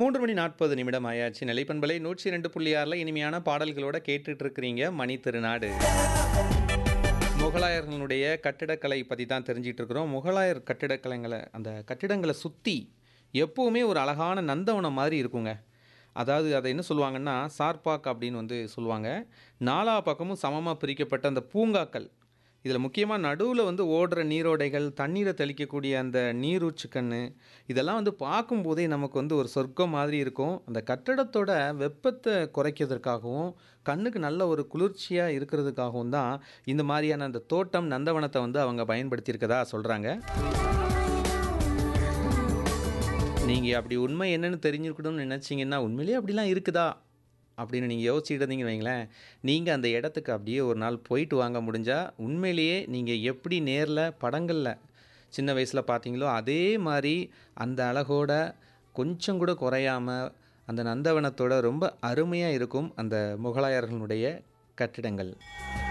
மூன்று மணி நாற்பது நிமிடம் ஆயாச்சு நிலைப்பண்பலை நூற்றி ரெண்டு புள்ளி ஆறில் இனிமையான பாடல்களோட கேட்டுட்டு இருக்கிறீங்க மணி திருநாடு முகலாயர்களுடைய கட்டிடக்கலை பற்றி தான் தெரிஞ்சிட்டு இருக்கிறோம் முகலாயர் கட்டிடக்கலைங்களை அந்த கட்டிடங்களை சுற்றி எப்போவுமே ஒரு அழகான நந்தவனம் மாதிரி இருக்குங்க அதாவது அதை என்ன சொல்லுவாங்கன்னா சார்பாக் அப்படின்னு வந்து சொல்லுவாங்க நாலா பக்கமும் சமமாக பிரிக்கப்பட்ட அந்த பூங்காக்கள் இதில் முக்கியமாக நடுவில் வந்து ஓடுற நீரோடைகள் தண்ணீரை தெளிக்கக்கூடிய அந்த நீரூற்றுக்கண்ணு இதெல்லாம் வந்து பார்க்கும்போதே நமக்கு வந்து ஒரு சொர்க்கம் மாதிரி இருக்கும் அந்த கட்டடத்தோட வெப்பத்தை குறைக்கிறதுக்காகவும் கண்ணுக்கு நல்ல ஒரு குளிர்ச்சியாக இருக்கிறதுக்காகவும் தான் இந்த மாதிரியான அந்த தோட்டம் நந்தவனத்தை வந்து அவங்க பயன்படுத்தியிருக்கதா சொல்கிறாங்க நீங்கள் அப்படி உண்மை என்னன்னு தெரிஞ்சுக்கணும்னு நினச்சிங்கன்னா உண்மையிலேயே அப்படிலாம் இருக்குதா அப்படின்னு நீங்கள் யோசிச்சுட்டு இருந்தீங்கன்னு வைங்களேன் நீங்கள் அந்த இடத்துக்கு அப்படியே ஒரு நாள் போயிட்டு வாங்க முடிஞ்சால் உண்மையிலேயே நீங்கள் எப்படி நேரில் படங்களில் சின்ன வயசில் பார்த்தீங்களோ அதே மாதிரி அந்த அழகோட கொஞ்சம் கூட குறையாம அந்த நந்தவனத்தோட ரொம்ப அருமையாக இருக்கும் அந்த முகலாயர்களுடைய கட்டிடங்கள்